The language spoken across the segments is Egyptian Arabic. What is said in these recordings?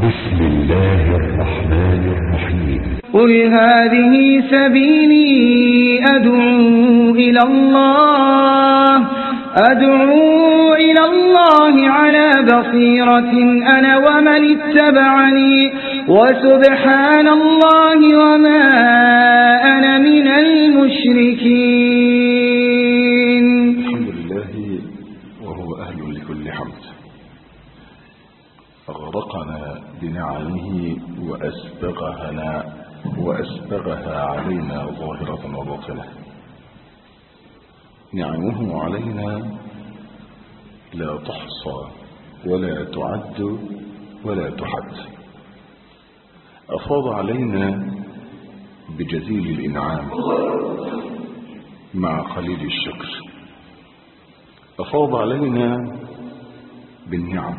بسم الله الرحمن الرحيم قل هذه سبيلي أدعو إلى الله أدعو إلى الله على بصيرة أنا ومن اتبعني وسبحان الله وما أنا من المشركين الحمد لله وهو أهل لكل حمد أغرقنا بنعمه وأسبغها وأسبغها علينا ظاهرة وباطنة نعمه علينا لا تحصى ولا تعد ولا تحد أفاض علينا بجزيل الإنعام مع قليل الشكر أفاض علينا بالنعم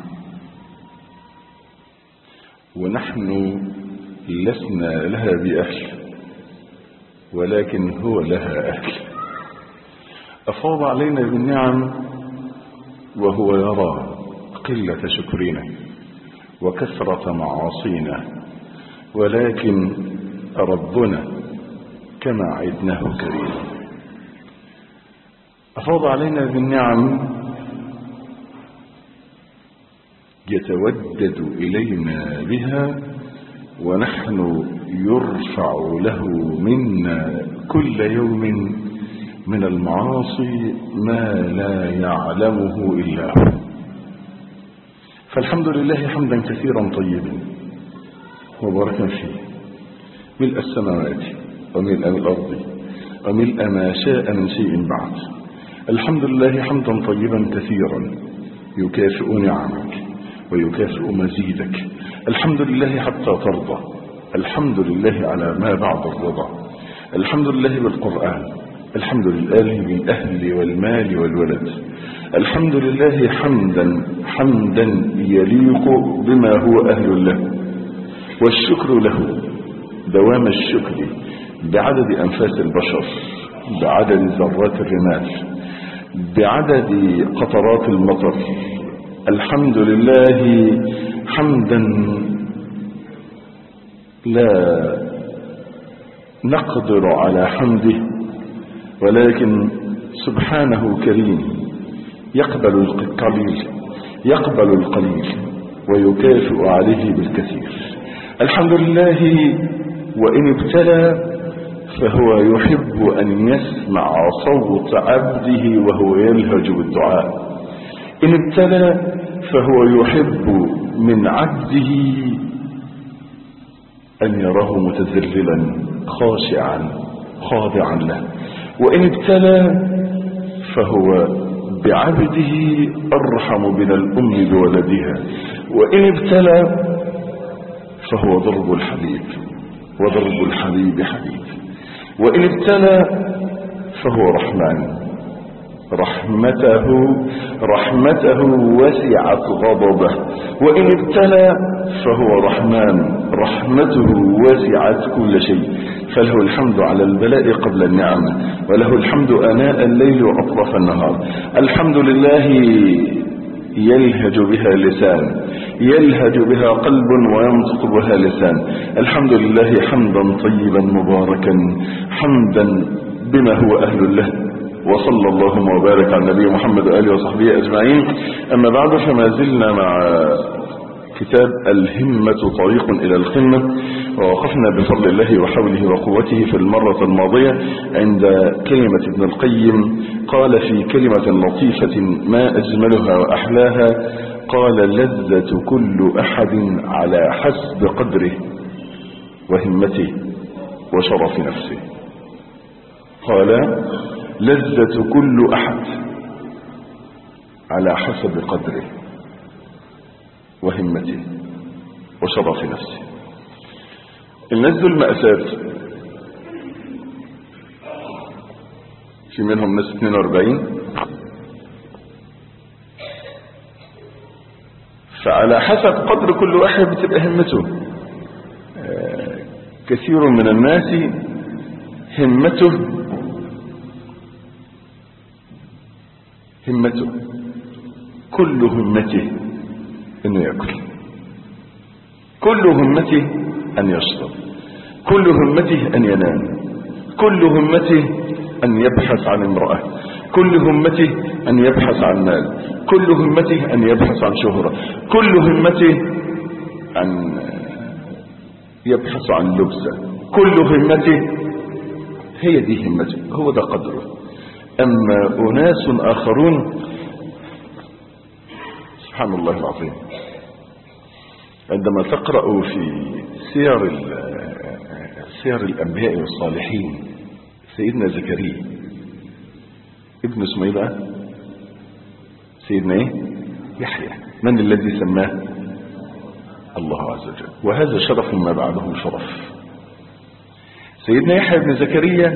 ونحن لسنا لها بأهل ولكن هو لها أهل أفاض علينا بالنعم وهو يرى قلة شكرنا وكثرة معاصينا ولكن ربنا كما عدناه كريم أفاض علينا بالنعم يتودد إلينا بها ونحن يرفع له منا كل يوم من المعاصي ما لا يعلمه إلا هو فالحمد لله حمدا كثيرا طيبا مباركا فيه ملء السماوات وملء الأرض وملء ما شاء من شيء بعد الحمد لله حمدا طيبا كثيرا يكافئ نعمك ويكافئ مزيدك الحمد لله حتى ترضى الحمد لله على ما بعد الرضا الحمد لله بالقرآن الحمد لله بالأهل والمال والولد الحمد لله حمدا حمدا يليق بما هو أهل له والشكر له دوام الشكر بعدد أنفاس البشر بعدد ذرات الرمال بعدد قطرات المطر الحمد لله حمدا لا نقدر على حمده ولكن سبحانه كريم يقبل القليل يقبل القليل ويكافئ عليه بالكثير الحمد لله وإن ابتلى فهو يحب أن يسمع صوت عبده وهو يلهج بالدعاء إن ابتلى فهو يحب من عبده أن يراه متذللا خاشعا خاضعا له وإن ابتلى فهو بعبده أرحم من الأم بولدها وإن ابتلى فهو ضرب الحبيب وضرب الحبيب حبيب وإن ابتلى فهو رحمن رحمته رحمته وسعت غضبه وإن ابتلى فهو رحمن رحمته وسعت كل شيء فله الحمد على البلاء قبل النعمة وله الحمد أناء الليل وأطراف النهار الحمد لله يلهج بها لسان يلهج بها قلب وينطق بها لسان الحمد لله حمدا طيبا مباركا حمدا بما هو أهل له وصلى اللهم وبارك على النبي محمد وآله وصحبه أجمعين أما بعد فما زلنا مع كتاب الهمة طريق إلى القمة ووقفنا بفضل الله وحوله وقوته في المرة الماضية عند كلمة ابن القيم قال في كلمة لطيفة ما أجملها وأحلاها قال لذة كل أحد على حسب قدره وهمته وشرف نفسه قال لذة كل أحد على حسب قدره وهمته وشرف نفسه الناس دول مأساة في منهم ناس 42 فعلى حسب قدر كل واحد بتبقى همته آه، كثير من الناس همته همته كل همته انه ياكل كل همته أن يشرب كل همته أن ينام كل همته أن يبحث عن امرأة كل همته أن يبحث عن مال كل همته أن يبحث عن شهرة كل همته أن يبحث عن لبسة كل همته هي دي همته هو ده قدره أما أناس آخرون سبحان الله العظيم عندما تقرأ في سير ال- سير الأنبياء والصالحين سيدنا زكريا ابن اسمه ايه بقى سيدنا ايه يحيى من الذي سماه الله عز وجل وهذا شرف ما بعده شرف سيدنا يحيى بن زكريا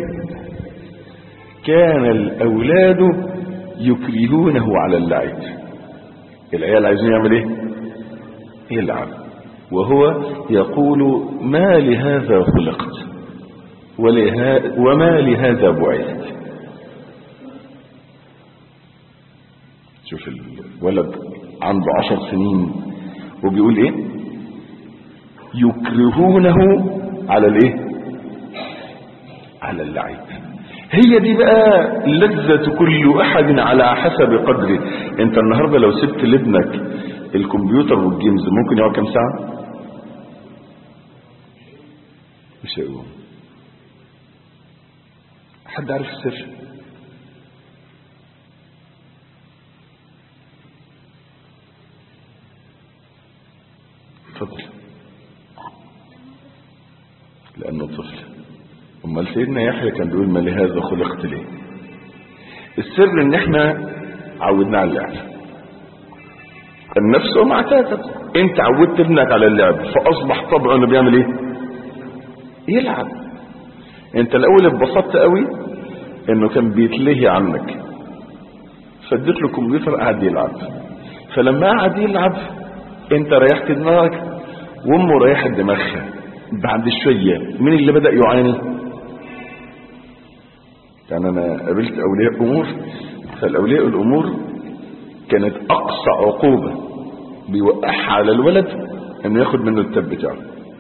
كان الأولاد يكرهونه على اللعب العيال عايزين يعمل ايه يلعب وهو يقول ما لهذا خلقت ولها وما لهذا بعثت شوف الولد عنده عشر سنين وبيقول ايه يكرهونه على الايه على اللعب هي دي بقى لذة كل احد على حسب قدره انت النهاردة لو سبت لابنك الكمبيوتر والجيمز ممكن يقعد كام ساعة مش هيقوم حد عارف السر اتفضل لانه طفل امال سيدنا يحيى كان بيقول ما لهذا خلقت ليه السر ان احنا عودنا على اللعب النفس ام اعتادت انت عودت ابنك على اللعب فاصبح طبعه انه بيعمل ايه يلعب انت الاول اتبسطت قوي انه كان بيتلهي عنك فاديت له كمبيوتر قعد يلعب فلما قعد يلعب انت ريحت دماغك وامه ريحت دماغها بعد شويه مين اللي بدا يعاني يعني انا قابلت اولياء امور فالاولياء الامور كانت اقصى عقوبه بيوقعها على الولد انه ياخد منه التاب بتاعه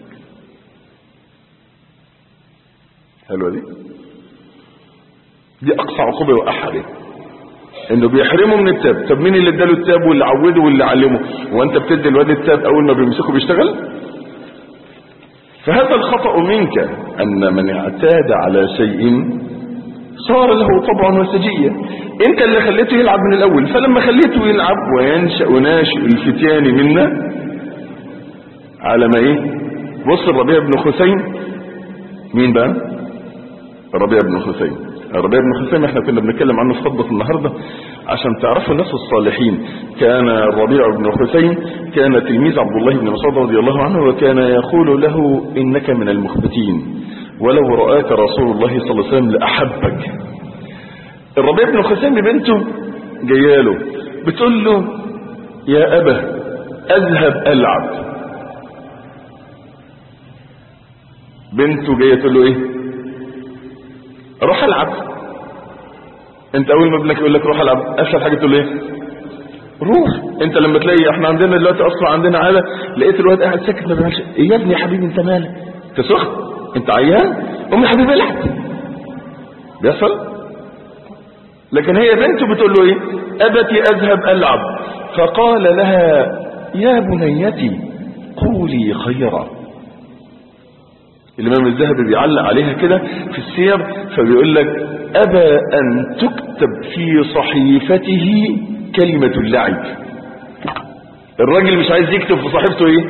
حلوه دي دي اقصى عقوبه يوقعها عليه انه بيحرمه من التاب طب مين اللي اداله التاب واللي عوده واللي علمه وانت بتدي الواد التاب اول ما بيمسكه بيشتغل فهذا الخطأ منك ان من اعتاد على شيء صار له طبع وسجية انت اللي خليته يلعب من الاول فلما خليته يلعب وينشأ وناشئ الفتيان منا على ما ايه بص الربيع بن خثيم مين بقى الربيع بن خثيم الربيع بن خثيم احنا كنا بنتكلم عنه في خطبة النهاردة عشان تعرفوا الناس الصالحين كان الربيع بن خثيم كان تلميذ عبد الله بن مسعود رضي الله عنه وكان يقول له انك من المخبتين ولو رآك رسول الله صلى الله عليه وسلم لأحبك الربيع بن خثيم بنته جياله بتقول له يا أبا أذهب ألعب بنته جايه تقول له ايه روح العب انت اول ما ابنك يقول لك روح العب اسهل حاجه تقول ايه روح انت لما تلاقي احنا عندنا دلوقتي اصلا عندنا عاده لقيت الواد قاعد ساكت ما بيعملش ايه يا ابني يا حبيبي انت مالك انت سخن انت عيان قوم يا حبيبي العب بيحصل لكن هي بنته بتقول له ايه ابتي اذهب العب فقال لها يا بنيتي قولي خيرا الامام الذهبي بيعلق عليها كده في السير فبيقول لك ابى ان تكتب في صحيفته كلمة اللعب الراجل مش عايز يكتب في صحيفته ايه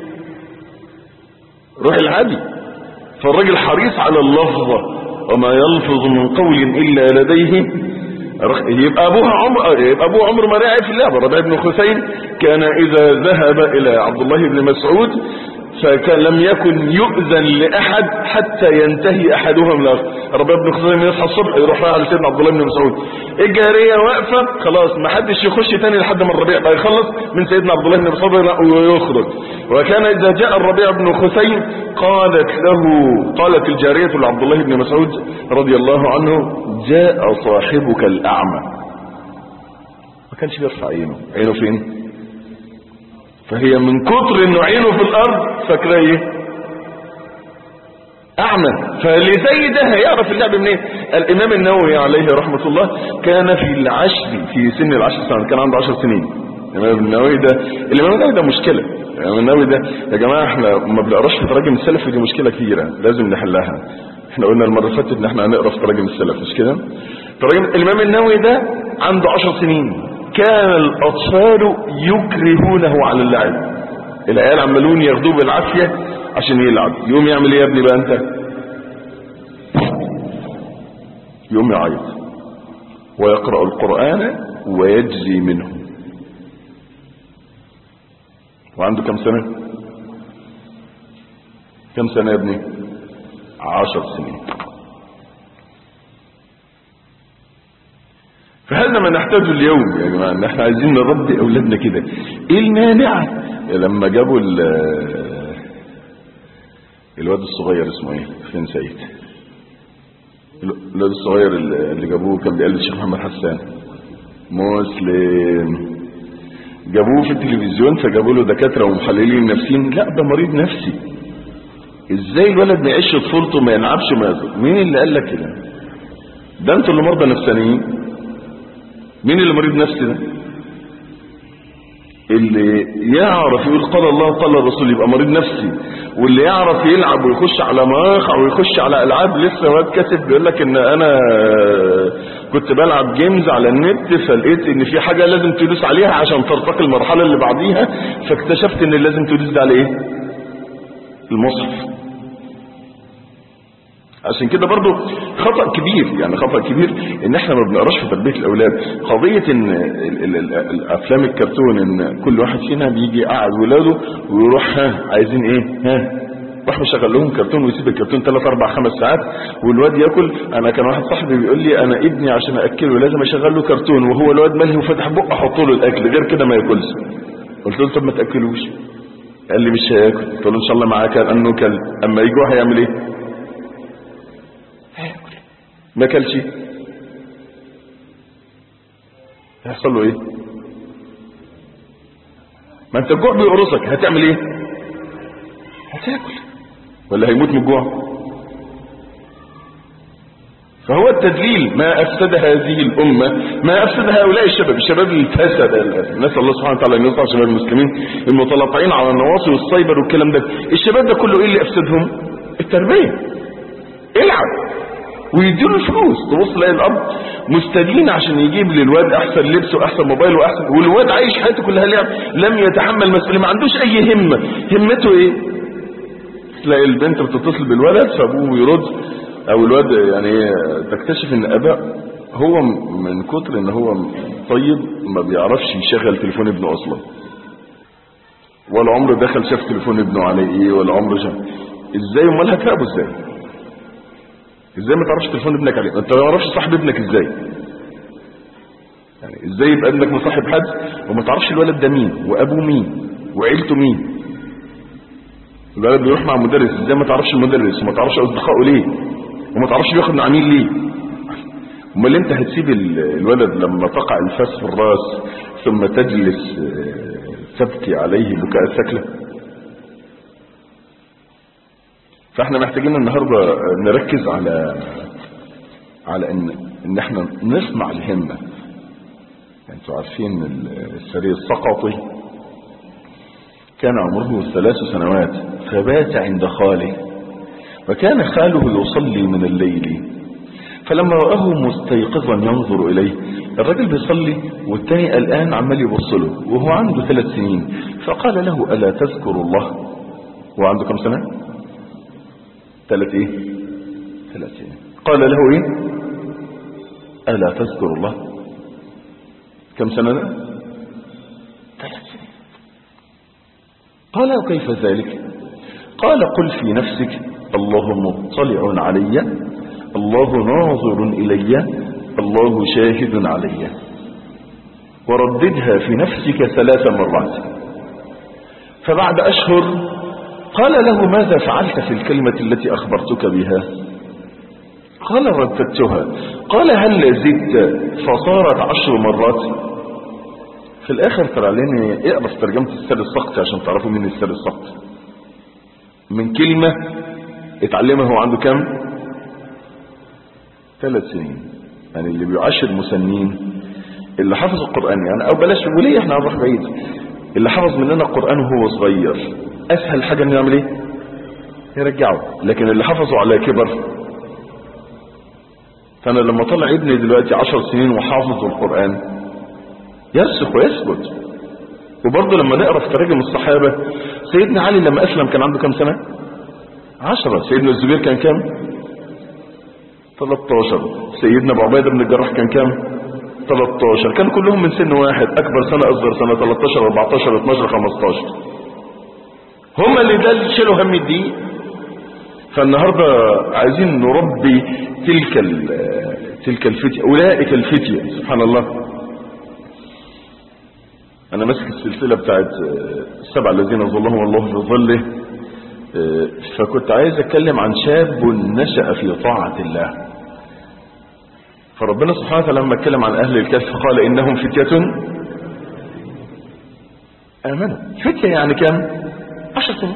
روح العادي فالراجل حريص على اللفظة وما يلفظ من قول الا لديه يبقى ابوها عمر يبقى ابوه عمر ما راعي في اللعبه ربيع بن خثيم كان اذا ذهب الى عبد الله بن مسعود فكان لم يكن يؤذن لاحد حتى ينتهي احدهم من الاخر ربيع بن خثيم يصحى الصبح يروح رايح على سيدنا عبد الله بن مسعود الجاريه واقفه خلاص ما حدش يخش تاني لحد ما الربيع بقى يخلص من سيدنا عبد الله بن مسعود ويخرج وكان اذا جاء الربيع بن خثيم قالت له قالت الجاريه لعبد الله بن مسعود رضي الله عنه جاء صاحبك الاعمى ما كانش بيرفع عينه عينه فين فهي من كتر انه عينه في الارض فاكره ايه اعمى فاللي زي ده هيعرف اللعب منين الامام النووي عليه رحمة الله كان في العشر في سن العشر سنة كان عنده عشر سنين الامام النووي ده الامام النووي ده مشكلة الامام النووي ده يا جماعة احنا ما بنقراش في تراجم السلف دي مشكلة كبيرة لازم نحلها احنا قلنا المرة اللي فاتت ان احنا هنقرا في تراجم السلف مش كده تراجم الامام النووي ده عنده عشر سنين كان الاطفال يكرهونه على اللعب العيال عمالون ياخدوه بالعافية عشان يلعب يوم يعمل ايه يا ابني بقى انت يوم يعيط ويقرأ القرآن ويجزي منه وعنده كم سنة كم سنة يا ابني عشر سنين فهذا ما نحتاجه اليوم يا جماعة ان احنا عايزين نربي اولادنا كده ايه المانع لما جابوا الواد الصغير اسمه ايه فين سيد الواد الصغير اللي جابوه كان بيقلد الشيخ محمد حسان مسلم جابوه في التلفزيون فجابوا له دكاتره ومحللين نفسيين لا ده مريض نفسي ازاي الولد ما يعيش طفولته ما يلعبش ما ياكل مين اللي قال لك كده ده انتوا اللي مرضى نفسانيين مين اللي مريض نفسي ده اللي يعرف يقول قال الله قال الرسول يبقى مريض نفسي واللي يعرف يلعب ويخش على مواقع ويخش على العاب لسه واد كاتب بيقول لك ان انا كنت بلعب جيمز على النت فلقيت ان في حاجه لازم تدوس عليها عشان ترتقي المرحله اللي بعديها فاكتشفت ان لازم تدوس ده على ايه المصحف عشان كده برضو خطأ كبير يعني خطأ كبير ان احنا ما بنقراش في تربية الاولاد قضية ان ال ال ال الافلام الكرتون ان كل واحد فينا بيجي قاعد ولاده ويروح ها عايزين ايه ها راح مشغل لهم كرتون ويسيب الكرتون 3 4 5 ساعات والواد ياكل انا كان واحد صاحبي بيقول لي انا ابني عشان اكله لازم اشغل له كرتون وهو الواد ملهي وفتح بقه احط له الاكل غير كده ما ياكلش قلت له طب ما تاكلوش قال لي مش هياكل قلت له ان شاء الله معاه كان انه كل اما يجوع هيعمل ايه ما كلش هيحصل له ايه ما انت الجوع بيقرصك هتعمل ايه هتاكل ولا هيموت من الجوع فهو التدليل ما افسد هذه الامه ما افسد هؤلاء الشباب الشباب اللي فسد نسال الله سبحانه وتعالى ان يصنع شباب المسلمين المتلطعين على النواصي والسايبر والكلام ده الشباب ده كله ايه اللي افسدهم التربيه العب ويديله الفلوس تبص تلاقي الاب مستدين عشان يجيب للواد احسن لبس واحسن موبايل واحسن والواد عايش حياته كلها لعب لم يتحمل مسؤوليه ما عندوش اي همه همته ايه تلاقي البنت بتتصل بالولد فابوه يرد او الواد يعني تكتشف ان اباء هو من كتر ان هو طيب ما بيعرفش يشغل تليفون ابنه اصلا ولا عمره دخل شاف تليفون ابنه عليه ايه ولا عمره شاف ازاي امال هتراقبه ازاي ازاي ما تعرفش تليفون ابنك عليه انت ما تعرفش صاحب ابنك ازاي يعني ازاي يبقى ابنك مصاحب حد وما تعرفش الولد ده مين وابوه مين وعيلته مين الولد بيروح مع مدرس ازاي ما تعرفش المدرس وما تعرفش اصدقائه ليه وما تعرفش بياخد مع مين ليه امال انت هتسيب الولد لما تقع الفاس في الراس ثم تجلس تبكي عليه بكاء السكله فاحنا محتاجين النهارده نركز على على ان ان احنا نصنع الهمه انتوا عارفين السرير السقطي كان عمره ثلاث سنوات فبات عند خاله وكان خاله يصلي من الليل فلما رآه مستيقظا ينظر إليه الرجل بيصلي والتاني الآن عمال يبص له وهو عنده ثلاث سنين فقال له ألا تذكر الله وعنده كم سنة ثلاث ايه ثلاث سنين قال له ايه ألا تذكر الله كم سنة ده ثلاث سنين قال وكيف ذلك قال قل في نفسك الله مطلع علي الله ناظر إلي الله شاهد علي ورددها في نفسك ثلاث مرات فبعد أشهر قال له ماذا فعلت في الكلمة التي أخبرتك بها قال رددتها قال هل زدت فصارت عشر مرات في الاخر طلع لنا اقرا في ترجمه السر السقطي عشان تعرفوا مين السر السقطي من كلمه اتعلمها هو عنده كام ثلاث سنين يعني اللي بيعاشر مسنين اللي حفظ القران يعني او بلاش وليه احنا هنروح بعيد اللي حفظ مننا القران وهو صغير اسهل حاجه انه يعمل ايه يرجعه لكن اللي حفظه على كبر فانا لما طلع ابني دلوقتي عشر سنين وحافظ القران يرسخ ويثبت وبرضه لما نقرا في تراجم الصحابه سيدنا علي لما اسلم كان عنده كام سنه عشرة سيدنا الزبير كان كام 13 سيدنا ابو عبيده بن الجراح كان كام 13 كانوا كلهم من سن واحد اكبر سنه اصغر سنه 13 14 12 15 هم اللي ده اللي شالوا هم الدين فالنهارده عايزين نربي تلك تلك الفتية اولئك الفتية سبحان الله انا ماسك السلسله بتاعت السبع الذين ظلهم الله في ظله فكنت عايز اتكلم عن شاب نشأ في طاعة الله فربنا سبحانه وتعالى لما اتكلم عن اهل الكهف قال انهم فتية امنوا فتية يعني كام عشر سنين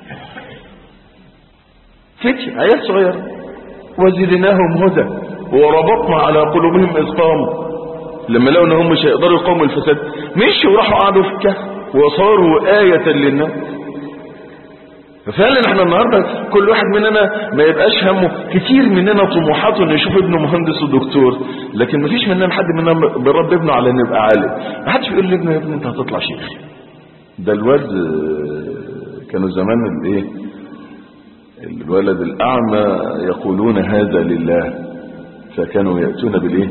فتية عيال صغيرة وزدناهم هدى وربطنا على قلوبهم إذ قاموا لما لقوا انهم مش هيقدروا يقاوموا الفساد مشوا وراحوا قعدوا في الكهف وصاروا آية للناس ففعلا احنا النهاردة كل واحد مننا ما يبقاش همه كتير مننا طموحاته انه يشوف ابنه مهندس ودكتور لكن مفيش مننا حد مننا بيربي ابنه على انه يبقى عالم ما حدش بيقول لابنه يا ابني انت هتطلع شيخ ده الواد كانوا زمان الايه الولد الاعمى يقولون هذا لله فكانوا ياتون بالايه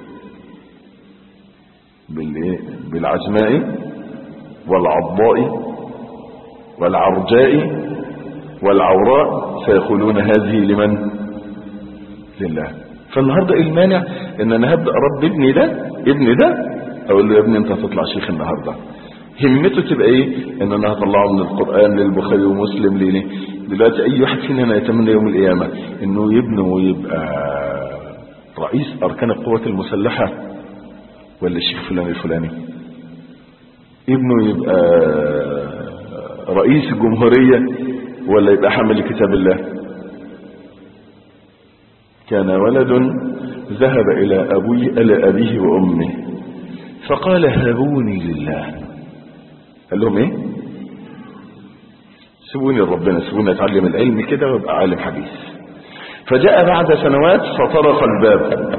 بالايه بالعجماء والعضاء والعرجاء والعوراء فيقولون هذه لمن لله فالنهارده ايه المانع ان انا هبدا اربي ابني ده ابني ده اقول له يا ابني انت هتطلع شيخ النهارده همته تبقى ايه ان انا هطلعه من القران للبخاري ومسلم ليه دلوقتي اي واحد فينا يتمنى يوم القيامه انه يبني ويبقى رئيس اركان القوات المسلحه ولا الشيخ فلان الفلاني ابنه يبقى رئيس الجمهورية ولا يبقى حامل كتاب الله كان ولد ذهب إلى أبوي إلى أبيه وأمه فقال هبوني لله قال لهم ايه سيبوني لربنا سيبوني اتعلم العلم كده وابقى عالم حديث فجاء بعد سنوات فطرق الباب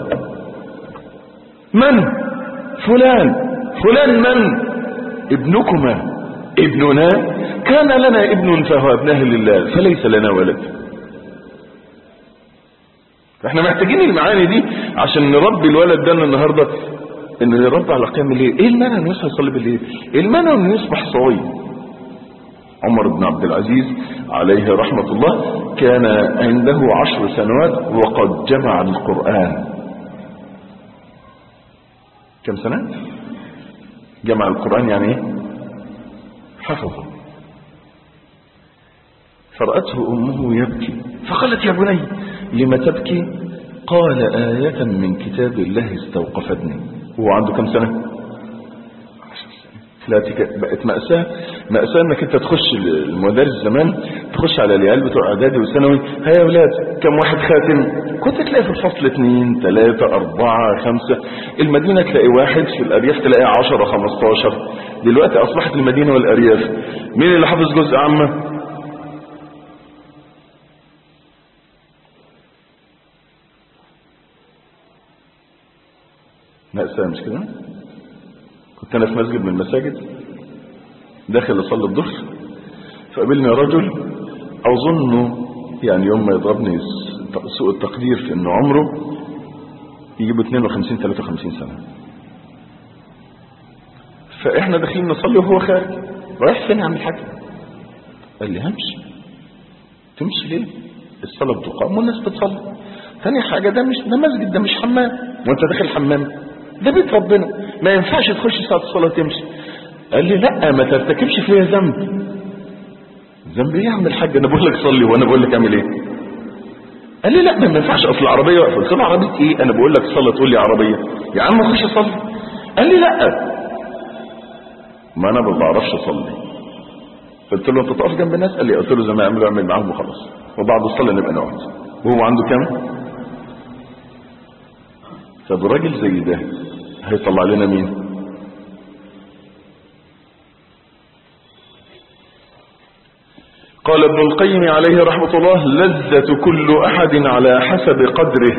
من فلان فلان من ابنكما ابننا كان لنا ابن فوهبناه لله فليس لنا ولد فاحنا محتاجين المعاني دي عشان نربي الولد ده النهارده انه يربى على قيام الليل ايه المانع انه يصحى يصلي بالليل ايه المانع انه يصبح صايم عمر بن عبد العزيز عليه رحمة الله كان عنده عشر سنوات وقد جمع القرآن كم سنة جمع القرآن يعني ايه حفظه فرأته أمه يبكي فقالت يا بني لم تبكي قال آية من كتاب الله استوقفتني هو عنده كم سنة دلوقتي بقت مأساة مأساة انك انت تخش المدارس زمان تخش على العيال بتوع اعدادي وثانوي هيا يا ولاد كم واحد خاتم كنت تلاقي في الفصل اثنين ثلاثة اربعة خمسة المدينة تلاقي واحد في الارياف تلاقي عشرة خمستاشر دلوقتي اصبحت المدينة والارياف مين اللي حافظ جزء عامة مأساة مش كده كنت انا في مسجد من المساجد داخل اصلي الظهر فقابلني رجل اظنه يعني يوم ما يضربني سوء التقدير في انه عمره يجيب 52 53 سنة فاحنا داخلين نصلي وهو خارج رايح فين يا عم الحاج قال لي همشي تمشي ليه الصلاة بتقام والناس بتصلي ثاني حاجة ده مش ده مسجد ده مش حمام وانت داخل حمام ده بيت ربنا ما ينفعش تخش ساعة الصلاة تمشي قال لي لا ما ترتكبش فيها ذنب ذنب ايه يا عم الحاج انا بقول لك صلي وانا بقول لك اعمل ايه قال لي لا ما ينفعش اصل العربيه واقفه قلت له عربيه ايه انا بقول لك صلي تقول لي عربيه يا عم خش صلي قال لي لا ما انا ما بعرفش اصلي قلت له انت تقف جنب الناس قال لي قلت له زي ما يعملوا اعمل معاهم وخلاص وبعد الصلاه نبقى نقعد وهو عنده كام طب راجل زي ده هيطلع لنا مين قال ابن القيم عليه رحمة الله لذة كل أحد على حسب قدره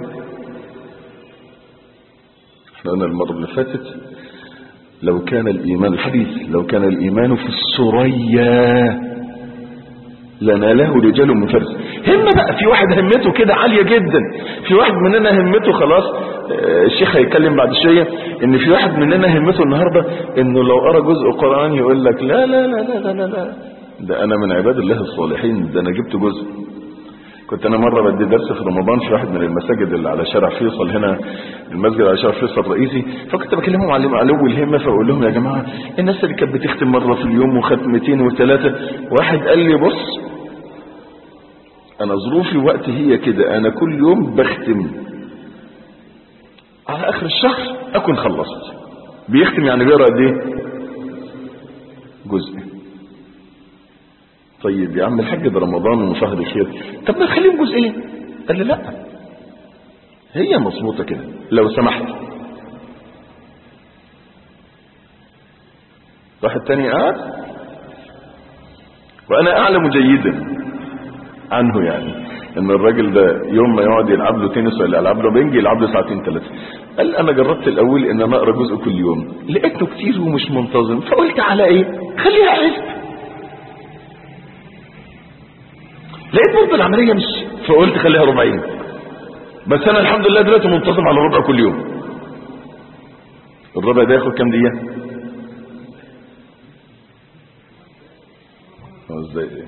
احنا قلنا المرة اللي فاتت لو كان الإيمان الحديث لو كان الإيمان في السرية لناله رجال من فرس همة بقى في واحد همته كده عالية جدا في واحد مننا همته خلاص آه، الشيخ هيتكلم بعد شوية ان في واحد مننا همته النهاردة انه لو قرأ جزء قرآن يقول لك لا لا لا لا لا لا, لا. ده انا من عباد الله الصالحين ده انا جبت جزء كنت انا مره بدي درس في رمضان في واحد من المساجد اللي على شارع فيصل هنا المسجد على شارع فيصل الرئيسي فكنت بكلمهم على علو الهمه فاقول لهم يا جماعه الناس اللي كانت بتختم مره في اليوم وختمتين وثلاثه واحد قال لي بص انا ظروفي وقت هي كده انا كل يوم بختم على اخر الشهر اكون خلصت بيختم يعني بيقرا قد ايه جزء طيب يا عم الحاج ده رمضان وشهر الخير طب ما نخليهم جزئين قال لي لا هي مظبوطه كده لو سمحت واحد تاني قاعد وانا اعلم جيدا عنه يعني ان الراجل ده يوم ما يقعد يلعب له تنس ولا يلعب له بنج يلعب له ساعتين ثلاثه قال انا جربت الاول ان انا اقرا جزء كل يوم لقيته كتير ومش منتظم فقلت على ايه خليها حزب لقيت برضه العمليه مش فقلت خليها ربعين بس انا الحمد لله دلوقتي منتظم على ربع كل يوم الربع ده ياخد كام دقيقه خمس دقايق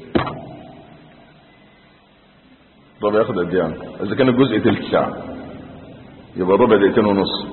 الربع ياخد قد ايه يعني اذا كان الجزء تلت ساعه يبقى الربع دقيقتين ونص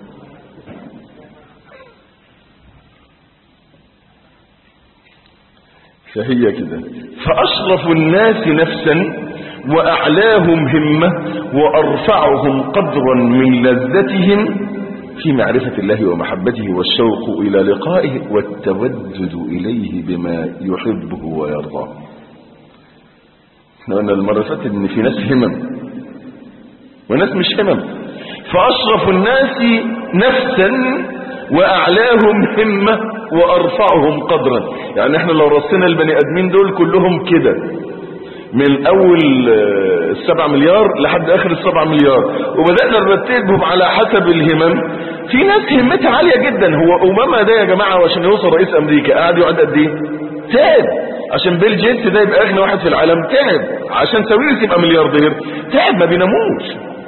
فهي كده فأشرف الناس نفسا وأعلاهم همة وأرفعهم قدرا من لذتهم في معرفة الله ومحبته والشوق إلى لقائه والتودد إليه بما يحبه ويرضاه احنا قلنا المرة اللي فاتت ان في ناس همم وناس مش همم فأشرف الناس نفسا وأعلاهم همة وأرفعهم قدرا يعني احنا لو رصينا البني آدمين دول كلهم كده من أول آه، السبع مليار لحد آخر السبع مليار وبدأنا نرتبهم على حسب الهمم في ناس همتها عالية جدا هو أمامة ده يا جماعة عشان يوصل رئيس أمريكا قاعد يقعد قد إيه؟ تعب عشان بيل جيتس ده يبقى أغنى واحد في العالم تعب عشان ساويرس يبقى ملياردير تعب ما بيناموش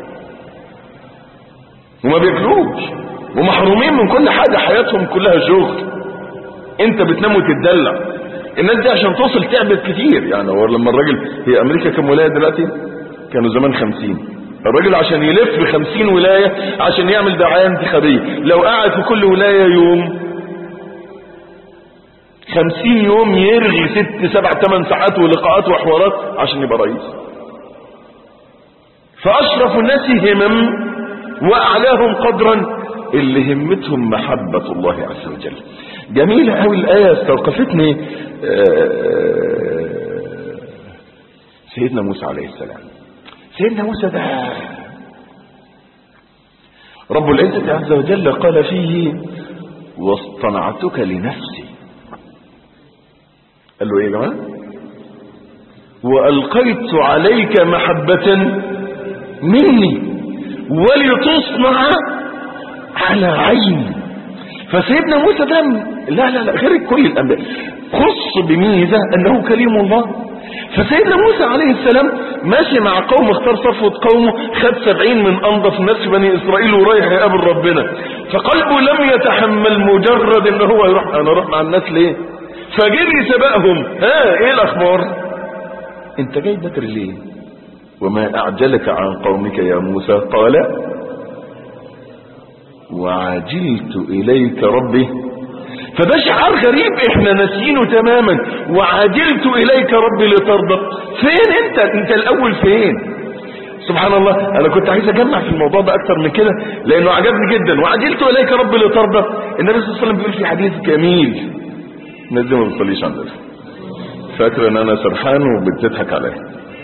وما بياكلوش ومحرومين من كل حاجة حياتهم كلها شغل انت بتنام وتتدلع الناس دي عشان توصل تعبت كتير يعني هو لما الراجل هي امريكا كم ولاية دلوقتي كانوا زمان خمسين الراجل عشان يلف خمسين ولاية عشان يعمل دعاية انتخابية لو قعد في كل ولاية يوم خمسين يوم يرغي ست سبع ثمان ساعات ولقاءات وحوارات عشان يبقى رئيس فأشرف الناس همم وأعلاهم قدرا اللي همتهم محبة الله عز وجل جميلة قوي الآية استوقفتني آه، سيدنا موسى عليه السلام سيدنا موسى ده رب العزة عز وجل قال فيه واصطنعتك لنفسي قال له ايه يا جماعة وألقيت عليك محبة مني ولتصنع على عيني فسيدنا موسى ده لا لا لا غير كل الأنبياء خص بميزة أنه كليم الله فسيدنا موسى عليه السلام ماشي مع قوم اختار صفوة قومه خد سبعين من أنظف ناس في بني إسرائيل ورايح يقابل ربنا فقلبه لم يتحمل مجرد ان هو يروح انا اروح مع الناس ليه فجري سبقهم ها ايه الاخبار انت جاي بدري ليه وما اعجلك عن قومك يا موسى قال وعجلت اليك ربي فده شعار غريب احنا ناسيينه تماما وعجلت اليك ربي لترضى فين انت انت الاول فين سبحان الله انا كنت عايز اجمع في الموضوع ده اكتر من كده لانه عجبني جدا وعجلت اليك رب لترضى النبي صلى الله عليه وسلم بيقول في حديث جميل الناس دي ما بتصليش عندنا فاكر ان انا سرحان وبتضحك عليا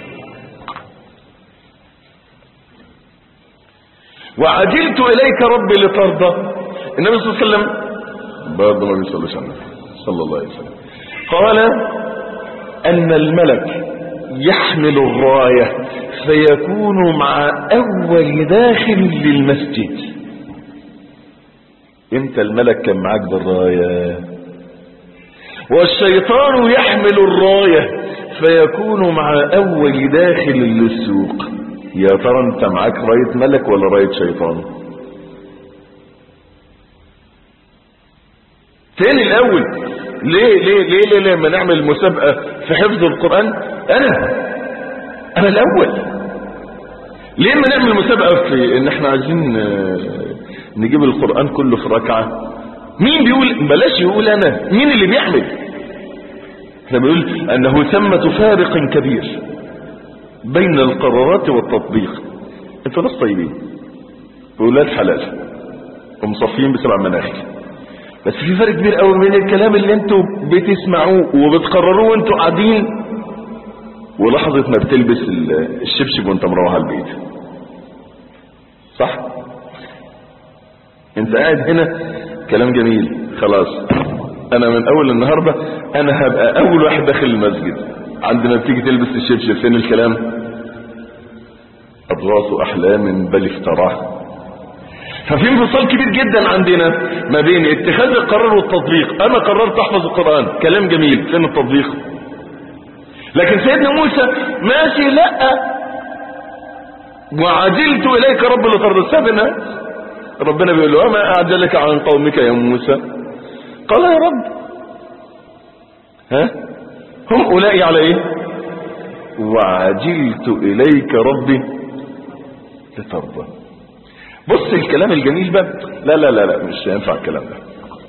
وعجلت اليك ربي لترضى النبي صلى الله عليه وسلم برضه ما بيصليش على النبي صلى الله عليه وسلم قال ان الملك يحمل الرايه فيكون مع اول داخل للمسجد امتى الملك كان معاك بالرايه والشيطان يحمل الرايه فيكون مع اول داخل للسوق يا ترى انت معاك رايه ملك ولا رايه شيطان تاني الاول ليه ليه ليه ليه لما نعمل مسابقه في حفظ القران انا انا الاول ليه ما نعمل مسابقه في ان احنا عايزين آه، نجيب القران كله في ركعه مين بيقول بلاش يقول انا مين اللي بيعمل احنا بنقول انه ثمة فارق كبير بين القرارات والتطبيق انتوا ناس طيبين وولاد حلال ومصفيين بسبع مناخل بس في فرق كبير قوي بين الكلام اللي انتوا بتسمعوه وبتقرروه وانتوا قاعدين ولحظة ما بتلبس ال- الشبشب وانت مروح على البيت صح انت قاعد هنا كلام جميل خلاص انا من اول النهاردة انا هبقى اول واحد داخل المسجد عندما بتيجي تلبس الشبشب فين الكلام اضغاث احلام بل افتراه ففي انفصال كبير جدا عندنا ما بين اتخاذ القرار والتطبيق انا قررت احفظ القرآن كلام جميل فين التطبيق لكن سيدنا موسى ماشي لا وعجلت اليك رب لترضى سابنا ربنا بيقول له وما اعجلك عن قومك يا موسى قال يا رب ها هم اولئك على ايه وعجلت اليك ربي لترضى بص الكلام الجميل بقى لا لا لا لا مش هينفع الكلام ده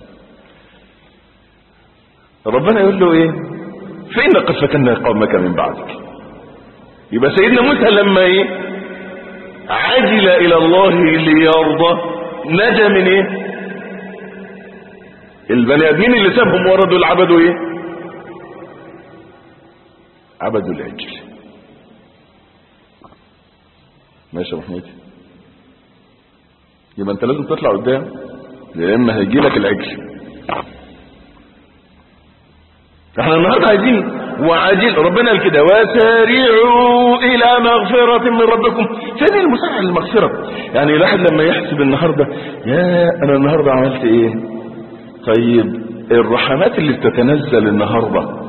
ربنا يقول له ايه فإن قد فتنا قومك من بعدك يبقى سيدنا موسى لما ايه عجل الى الله ليرضى نجا من ايه البني ادمين اللي سابهم ورا دول عبدوا ايه عبدوا العجل ماشي يا ابو حميد يبقى انت لازم تطلع قدام يا اما هيجي لك العجل احنا النهارده عايزين وعاجل ربنا قال كده وسارعوا الى مغفرة من ربكم فين المسارعة للمغفرة يعني الواحد لما يحسب النهاردة يا انا النهاردة عملت ايه طيب الرحمات اللي بتتنزل النهاردة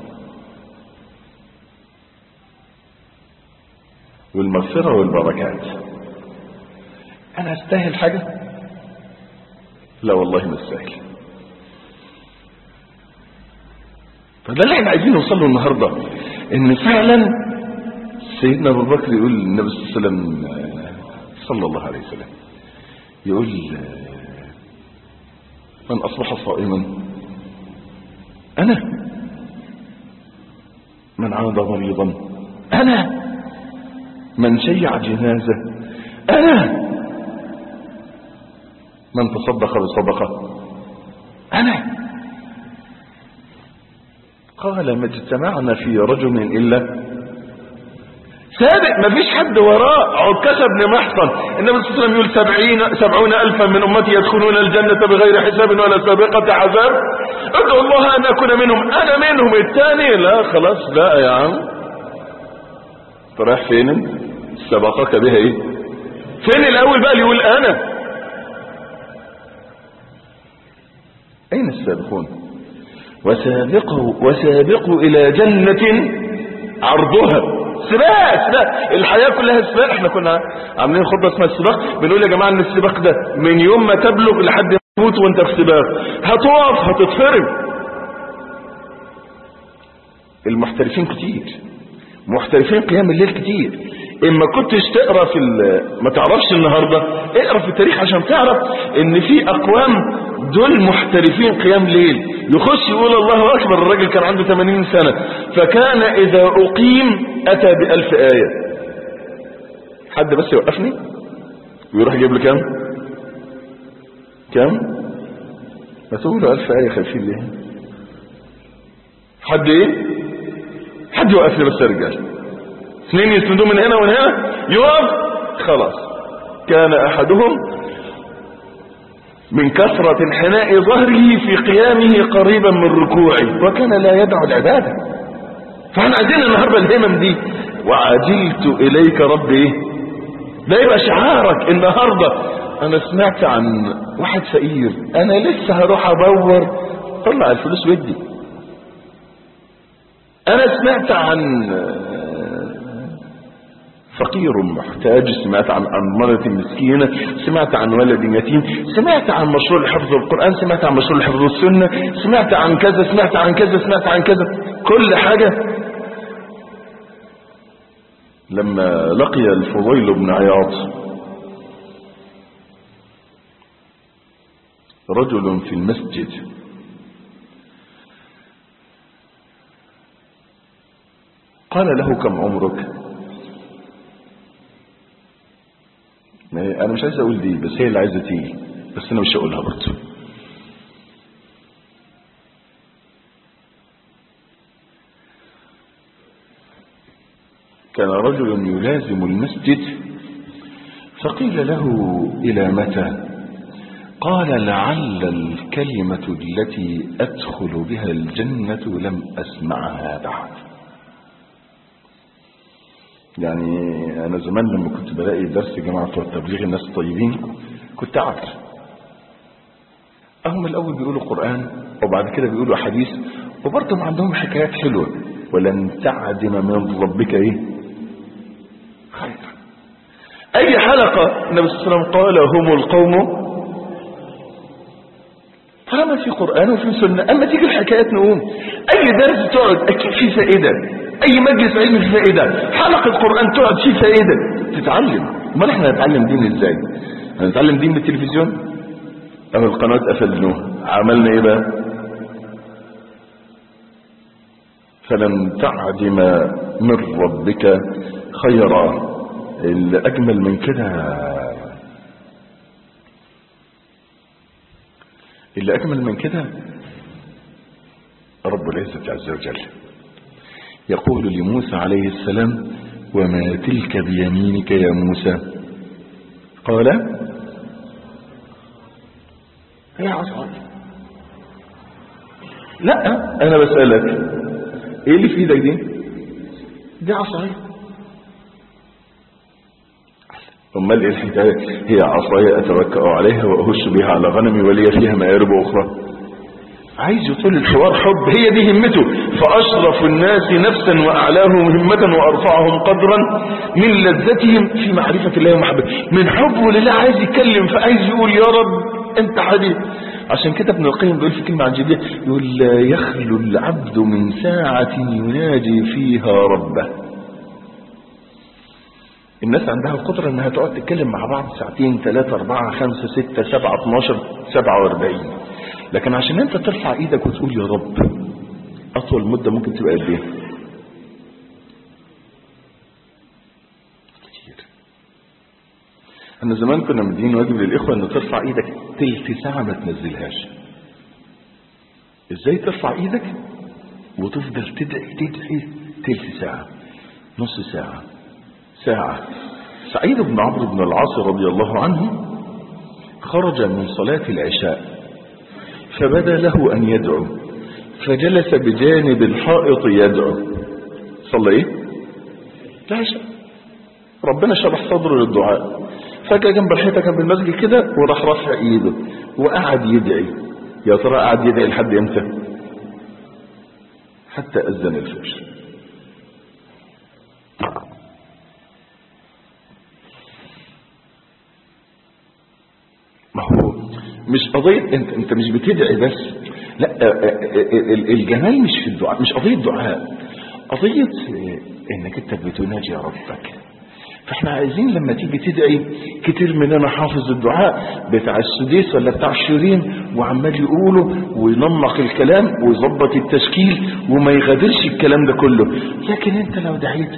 والمغفرة والبركات انا استاهل حاجة لا والله ما استاهل فده اللي احنا عايزين نوصل له النهارده ان فعلا سيدنا ابو بكر يقول للنبي صلى الله عليه وسلم صلى الله عليه وسلم يقول من اصبح صائما انا من عاد مريضا انا من شيع جنازه انا من تصدق بصدقه انا قال ما اجتمعنا في رجل إلا سابق ما فيش حد وراه عكاشة بن محصن النبي صلى الله عليه وسلم يقول سبعين سبعون ألفا من أمتي يدخلون الجنة بغير حساب ولا سابقة عذاب ادعو الله أن أكون منهم أنا منهم الثاني لا خلاص لا يا عم انت رايح فين سبقك بها ايه فين الأول بقى اللي يقول أنا أين السابقون وسابقوا وسابقوا إلى جنة عرضها سباق سباق الحياة كلها سباق احنا كنا عاملين خطة اسمها السباق بنقول يا جماعة ان السباق ده من يوم ما تبلغ لحد ما تموت وانت في سباق هتقف هتتفرم المحترفين كتير محترفين قيام الليل كتير اما كنتش تقرا في ما تعرفش النهارده اقرا في التاريخ عشان تعرف ان في اقوام دول محترفين قيام ليل يخش يقول الله اكبر الراجل كان عنده 80 سنه فكان اذا اقيم اتى بألف ايه حد بس يوقفني ويروح يجيب لي كام كام ما تقولوا ألف آية خايفين ليه حد ايه حد يوقفني بس يا رجال اثنين يسندوا من هنا ومن هنا يقف خلاص كان احدهم من كثرة انحناء ظهره في قيامه قريبا من ركوعه وكان لا يدع العبادة فاحنا عايزين النهارده الهمم دي وعجلت اليك ربي ده يبقى شعارك النهارده انا سمعت عن واحد فقير انا لسه هروح ادور طلع الفلوس ودي انا سمعت عن فقير محتاج سمعت عن أمرة مسكينة سمعت عن ولد يتيم سمعت عن مشروع لحفظ القرآن سمعت عن مشروع لحفظ السنة سمعت عن كذا سمعت عن كذا سمعت عن كذا كل حاجة لما لقي الفضيل بن عياض رجل في المسجد قال له كم عمرك انا مش عايز اقول دي بس هي اللي عايزه تيجي بس انا مش هقولها برضه كان رجل يلازم المسجد فقيل له الى متى قال لعل الكلمة التي ادخل بها الجنة لم اسمعها بعد يعني انا زمان لما كنت بلاقي درس جماعة بتوع التبليغ الناس الطيبين كنت اعرف هم الاول بيقولوا قرآن وبعد كده بيقولوا احاديث وبرضه ما عندهم حكايات حلوة ولن تعدم من ربك ايه خيرا اي حلقة النبي صلى الله عليه وسلم قال هم القوم طالما في قرآن وفي سنة اما تيجي الحكايات نقوم اي درس تقعد اكيد فيه فائدة اي مجلس علمي فيه فائدة حلقة قرآن تقعد فيه فائدة تتعلم امال احنا هنتعلم دين ازاي هنتعلم دين من التلفزيون او القناة قفلنوها عملنا ايه بقى فلن تعدم من ربك خيرا الاجمل من كده اللي اجمل من كده رب العزة عز وجل يقول لموسى عليه السلام وما تلك بيمينك يا موسى قال هي عصا لا انا بسألك ايه اللي في ايدك دي دي عصاية امال ايه الحكايه هي عصاية اتوكا عليها واهش بها على غنمي ولي فيها مآرب اخرى عايز يطول الحوار حب هي دي همته فأشرف الناس نفسا وأعلاهم همة وأرفعهم قدرا من لذتهم في معرفة الله ومحبته من حبه لله عايز يتكلم فعايز يقول يا رب أنت حبيب عشان كده ابن القيم بيقول في كلمة عجيبة يقول لا يخلو العبد من ساعة يناجي فيها ربه الناس عندها القدرة انها تقعد تتكلم مع بعض ساعتين ثلاثة اربعة خمسة ستة سبعة اتناشر سبعة واربعين لكن عشان انت ترفع ايدك وتقول يا رب اطول مدة ممكن تبقى قد ايه كتير انا زمان كنا مدين واجب للاخوة ان ترفع ايدك تلت ساعة ما تنزلهاش ازاي ترفع ايدك وتفضل تدعي تدعي تلت ساعة نص ساعة ساعة سعيد بن عمرو بن العاص رضي الله عنه خرج من صلاة العشاء فبدا له أن يدعو فجلس بجانب الحائط يدعو صلى ايه العشاء ربنا شرح صدره للدعاء فجأة جنب الحيطة جنب المسجد كده وراح رفع ايده وقعد يدعي يا ترى قعد يدعي لحد امتى حتى أذن الفجر ما هو مش قضية انت, انت مش بتدعي بس لا الجمال مش في الدعاء مش قضية دعاء قضية انك انت بتناجي ربك فاحنا عايزين لما تيجي تدعي كتير مننا حافظ الدعاء بتاع السديس ولا بتاع الشيرين وعمال يقوله وينمق الكلام ويظبط التشكيل وما يغادرش الكلام ده كله لكن انت لو دعيت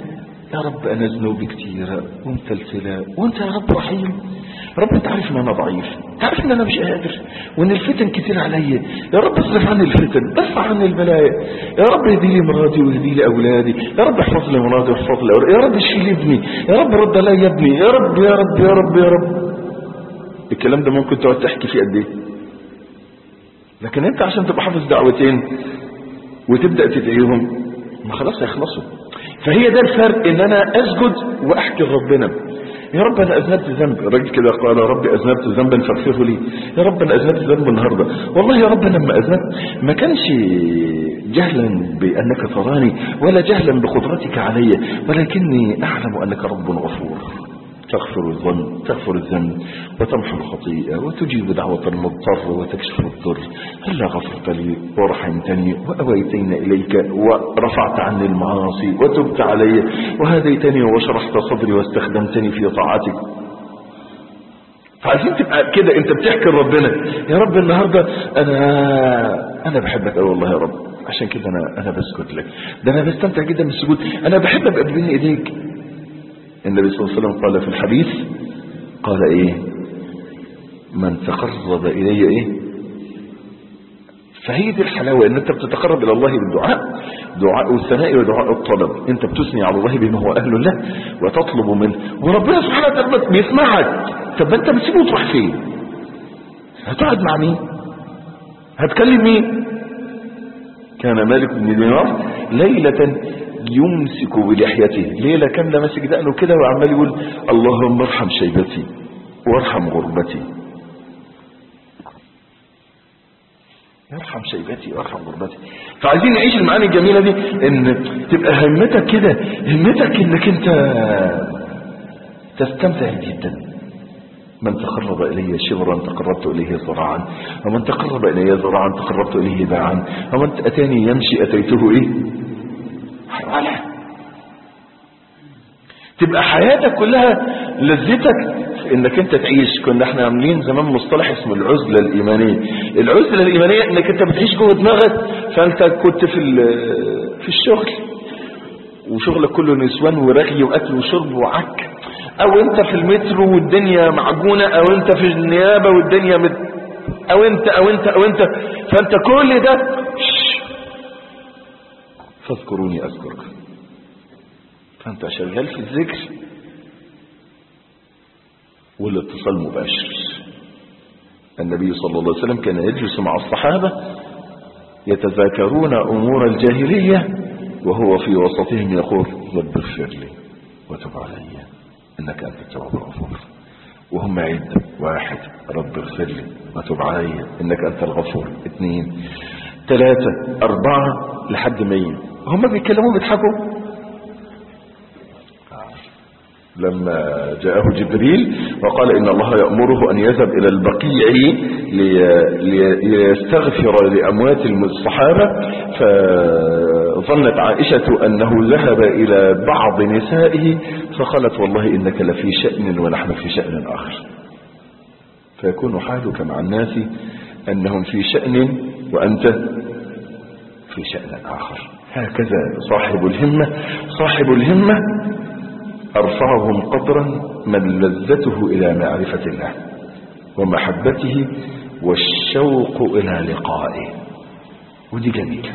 يا رب انا ذنوبي كتيرة ومتلتلة وانت يا رب رحيم رب انت عارف ان انا ضعيف عارف ان انا مش قادر وان الفتن كتير عليا يا رب اصرف عني الفتن ارفع عني البلايا يا رب اهدي لي مراتي واهدي لي اولادي يا رب احفظ لي مراتي واحفظ لي اولادي يا رب اشفي لي ابني يا رب رد عليا ابني يا رب يا رب يا رب يا رب الكلام ده ممكن تقعد تحكي فيه قد ايه لكن انت عشان تبقى حافظ دعوتين وتبدا تدعيهم ما خلاص هيخلصوا فهي ده الفرق ان انا اسجد واحكي لربنا يا رب انا اذنبت ذنب الراجل كده قال يا رب اذنبت ذنبا فاغفره لي يا رب انا اذنبت ذنب النهارده والله يا رب أنا لما اذنبت ما كانش جهلا بانك تراني ولا جهلا بقدرتك علي ولكني اعلم انك رب غفور تغفر الذنب تغفر الذنب وتمحو الخطيئة وتجيب دعوة المضطر وتكشف الضر هلا غفرت لي ورحمتني وأويتين إليك ورفعت عني المعاصي وتبت علي وهديتني وشرحت صدري واستخدمتني في طاعتك فعايزين تبقى كده انت بتحكي لربنا يا رب النهارده انا انا بحبك قوي والله يا رب عشان كده انا انا بسجد لك ده انا بستمتع جدا بالسجود انا بحب ابقى بين ايديك النبي صلى الله عليه وسلم قال في الحديث قال ايه من تقرب الي ايه فهي دي الحلاوة ان انت بتتقرب الى الله بالدعاء دعاء الثناء ودعاء الطلب انت بتثني على الله بما هو اهل له وتطلب منه وربنا سبحانه وتعالى بيسمعك طب انت بتسيبه وتروح فين هتقعد مع مين هتكلم مين كان مالك بن دينار ليلة يمسك بلحيته ليلة كاملة ماسك دقنه كده وعمال يقول اللهم ارحم شيبتي وارحم غربتي يرحم شيبتي وارحم غربتي فعايزين نعيش المعاني الجميلة دي ان تبقى همتك كده همتك انك انت تستمتع جدا من تقرب إلي شبرا تقربت إليه ذراعا ومن تقرب إلي ذراعا تقربت إليه باعا ومن أتاني يمشي أتيته إيه حوالا تبقى حياتك كلها لذتك في انك انت تعيش كنا احنا عاملين زمان مصطلح اسمه العزلة الايمانية العزلة الايمانية انك انت بتعيش جوه دماغك فانت كنت في في الشغل وشغلك كله نسوان ورغي واكل وشرب وعك او انت في المترو والدنيا معجونة او انت في النيابة والدنيا مت... او انت او انت او انت فانت كل ده فاذكروني اذكركم فانت شغال في الذكر والاتصال مباشر النبي صلى الله عليه وسلم كان يجلس مع الصحابة يتذاكرون امور الجاهلية وهو في وسطهم يقول رب اغفر لي وتب علي انك انت التواب الغفور وهم عدة واحد رب اغفر لي وتب علي انك انت الغفور اثنين ثلاثة اربعة لحد مية هم بيتكلموا بيضحكوا لما جاءه جبريل وقال إن الله يأمره أن يذهب إلى البقيع ليستغفر لأموات الصحابة فظنت عائشة أنه ذهب إلى بعض نسائه فقالت والله إنك لفي شأن ونحن في شأن آخر فيكون حالك مع الناس أنهم في شأن وأنت في شأن آخر هكذا صاحب الهمة صاحب الهمة أرفعهم قدرا من لذته إلى معرفة الله ومحبته والشوق إلى لقائه ودي جميلة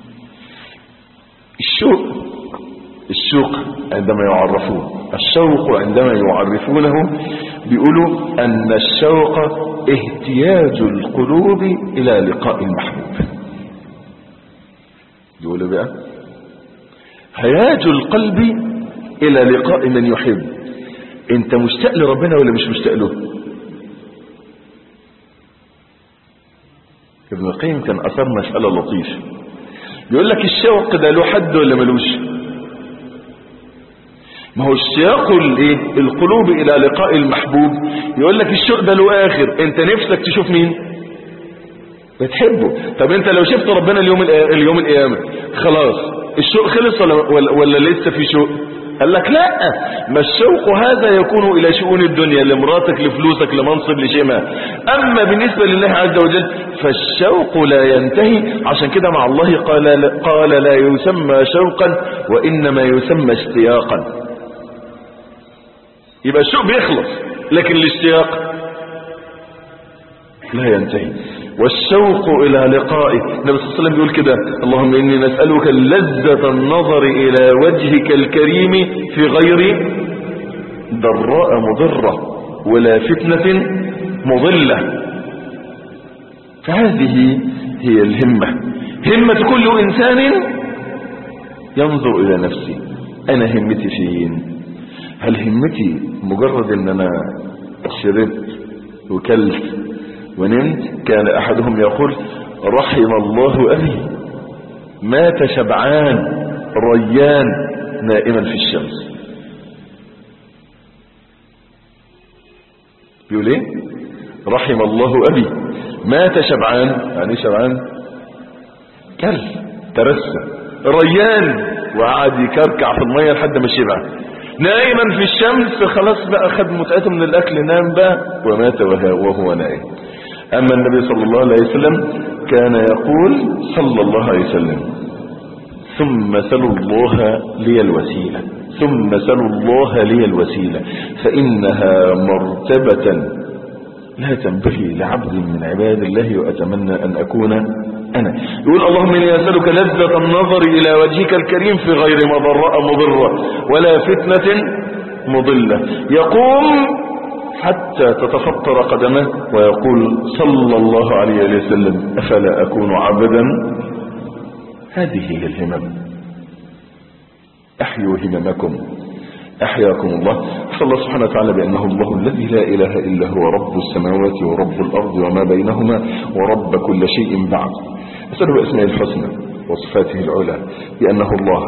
الشوق الشوق عندما يعرفون الشوق عندما يعرفونه بيقولوا أن الشوق اهتياج القلوب إلى لقاء المحبوب يقولوا بقى هياج القلب الى لقاء من يحب انت مشتاق لربنا ولا مش مشتاق له ابن القيم كان اثار مسألة لطيفة بيقول لك الشوق ده له حد ولا ملوش ما هو اشتياق الايه القلوب الى لقاء المحبوب يقول لك الشوق ده له اخر انت نفسك تشوف مين بتحبه طب انت لو شفت ربنا اليوم اليوم القيامه خلاص الشوق خلص ولا, ولا, ولا لسه في شوق قال لك لا ما الشوق هذا يكون الى شؤون الدنيا لمراتك لفلوسك لمنصب لشيء ما اما بالنسبة لله عز وجل فالشوق لا ينتهي عشان كده مع الله قال قال لا يسمى شوقا وانما يسمى اشتياقا يبقى الشوق بيخلص لكن الاشتياق لا ينتهي والشوق إلى لقائك النبي صلى الله عليه وسلم بيقول كده اللهم إني نسألك لذة النظر إلى وجهك الكريم في غير ضراء مضرة ولا فتنة مضلة فهذه هي الهمة همة كل إنسان ينظر إلى نفسه أنا همتي فين هل همتي مجرد أن أنا شربت وكلت ونمت كان أحدهم يقول رحم الله أبي مات شبعان ريان نائما في الشمس بيقول ايه رحم الله أبي مات شبعان يعني شبعان كل ترسى ريان وقعد يكركع في المية لحد ما شبع نائما في الشمس خلاص بقى خد متعته من الأكل نام بقى ومات وهو نائم أما النبي صلى الله عليه وسلم كان يقول صلى الله عليه وسلم ثم سلوا الله لي الوسيلة ثم سلوا الله لي الوسيلة فإنها مرتبة لا تنبغي لعبد من عباد الله وأتمنى أن أكون أنا يقول اللهم إني أسألك لذة النظر إلى وجهك الكريم في غير مضراء مضرة ولا فتنة مضلة يقوم حتى تتفطر قدمه ويقول صلى الله عليه وسلم أفلا أكون عبدا هذه هي الهمم أحيوا هممكم أحياكم الله أسأل الله سبحانه وتعالى بأنه الله الذي لا إله إلا هو رب السماوات ورب الأرض وما بينهما ورب كل شيء بعد أسأله بأسماء الحسنى وصفاته العلى بأنه الله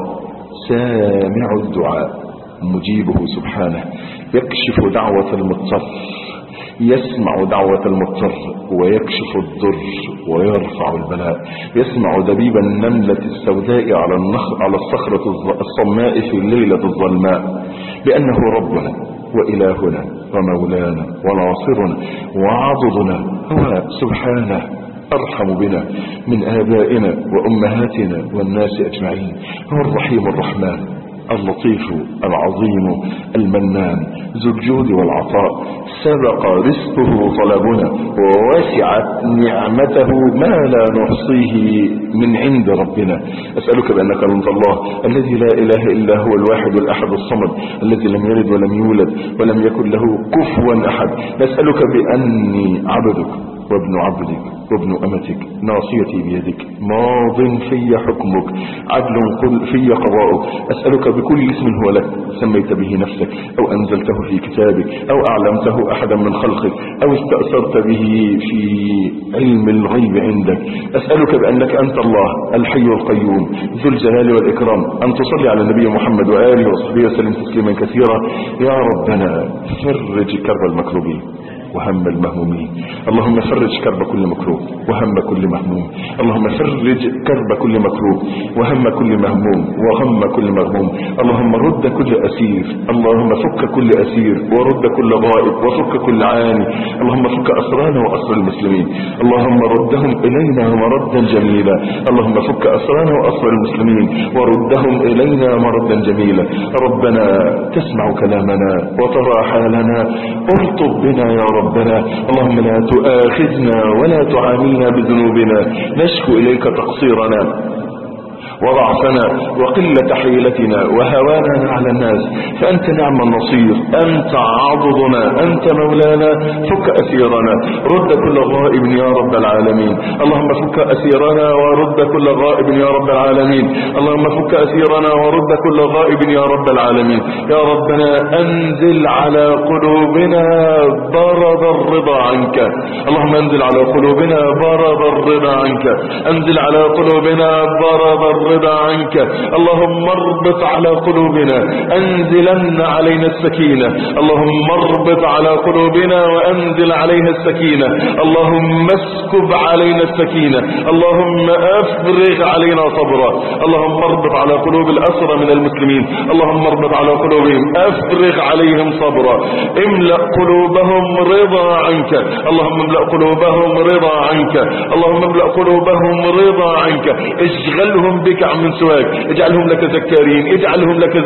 سامع الدعاء مجيبه سبحانه يكشف دعوة المضطر يسمع دعوة المضطر ويكشف الضر ويرفع البلاء يسمع دبيب النملة السوداء على النخ على الصخرة الصماء في الليلة الظلماء بأنه ربنا وإلهنا ومولانا وناصرنا وعضدنا هو سبحانه أرحم بنا من آبائنا وأمهاتنا والناس أجمعين هو الرحيم الرحمن اللطيف العظيم المنان ذو الجود والعطاء سبق رزقه طلبنا ووسعت نعمته ما لا نحصيه من عند ربنا أسألك بأنك أنت الله الذي لا إله إلا هو الواحد الأحد الصمد الذي لم يلد ولم يولد ولم يكن له كفوا أحد نسألك بأني عبدك وابن عبدك وابن أمتك ناصيتي بيدك ماض في حكمك عدل قل في قضاؤك أسألك بكل اسم هو لك سميت به نفسك أو أنزلته في كتابك أو أعلمته أحدا من خلقك أو استأثرت به في علم الغيب عندك أسألك بأنك أنت الله الحي القيوم ذو الجلال والإكرام أن تصلي على النبي محمد وآله وصحبه وسلم تسليما كثيرا يا ربنا فرج كرب المكروبين وهم المهمومين اللهم فرج كرب كل مكروب وهم كل مهموم اللهم فرج كرب كل مكروب وهم كل مهموم وغم كل مغموم اللهم رد كل أسير اللهم فك كل أسير ورد كل غائب وفك كل عاني اللهم فك أسرانا وأسر المسلمين اللهم ردهم إلينا مردا جميلا اللهم فك أسرانا وأسر المسلمين وردهم إلينا مردا جميلا ربنا تسمع كلامنا وترى حالنا ارطب بنا يا ربنا اللهم لا تؤاخذنا ولا تعاملنا بذنوبنا نشكو إليك تقصيرنا وضعفنا وقلة حيلتنا وهواننا على الناس فأنت نعم النصير أنت عضدنا أنت مولانا فك أسيرنا رد كل غائب يا رب العالمين اللهم فك أسيرنا ورد كل غائب يا رب العالمين اللهم فك أسيرنا ورد كل غائب يا رب العالمين يا ربنا أنزل على قلوبنا برد الرضا عنك اللهم انزل على قلوبنا برد الرضا عنك انزل على قلوبنا برد الرضا عنك اللهم اربط على قلوبنا انزلن علينا السكينة اللهم اربط على قلوبنا وانزل علينا السكينة اللهم اسكب علينا السكينة اللهم افرغ علينا صبرا اللهم اربط على قلوب الاسرى من المسلمين اللهم اربط على قلوبهم افرغ عليهم صبرا املأ قلوبهم رضا عنك اللهم املأ قلوبهم رضا عنك اللهم املأ قلوبهم رضا عنك اشغلهم بك عن من سواك اجعلهم لك ذكارين اجعلهم لك ذكارين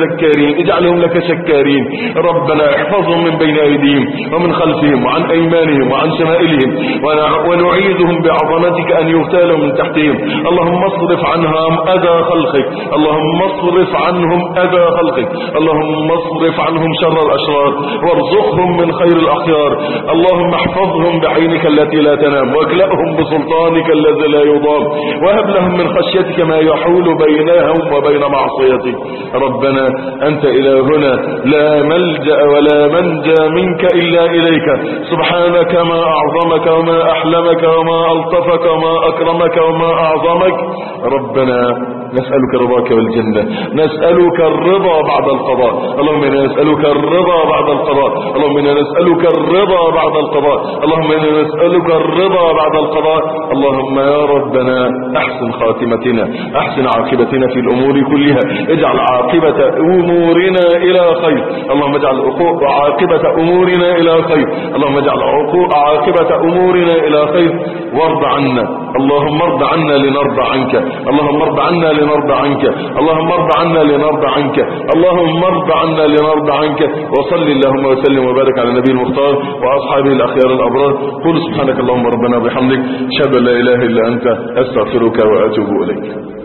ذاكرين اجعلهم لك شكارين ربنا احفظهم من بين أيديهم ومن خلفهم وعن أيمانهم وعن شمائلهم ون- ونعيذهم بعظمتك أن يغتالوا من تحتهم اللهم اصرف عنهم أذى خلقك اللهم اصرف عنهم أذى خلقك اللهم اصرف عنهم شر الأشرار وارزقهم من خير الأخيار اللهم احفظهم بعينك التي لا تنام واكلأهم بسلطانك الذي لا يضام وهب لهم من خشيتك ما يحول بينهم وبين معصيتك ربنا أنت إلهنا لا ملجأ ولا منجى منك إلا إليك سبحانك ما أعظمك وما أحلمك وما ألطفك وما أكرمك وما أعظمك ربنا نسألك رضاك والجنة نسألك الرضا بعد القضاء اللهم إنا نسألك الرضا بعد القضاء اللهم إنا نسألك الرضا بعد القضاء اللهم إنا نسألك الرضا بعد القضاء اللهم يا ربنا أحسن خاتمتنا أحسن عاقبتنا في الأمور كلها اجعل عاقبة أمورنا إلى خير اللهم اجعل عقو- عاقبة أمورنا إلى خير اللهم اجعل عقو- عاقبة أمورنا إلى خير وارض عنا اللهم ارض عنا لنرضى عنك اللهم ارض عنا لنرضى عنك اللهم ارض عنا لنرضى عنك اللهم ارض عنا لنرضى عنك وصل اللهم وسلم وبارك على النبي المختار وأصحابه الأخيار الأبرار قل سبحانك اللهم ربنا وبحمدك اشهد ان لا إله إلا أنت أستغفرك وأتوب إليك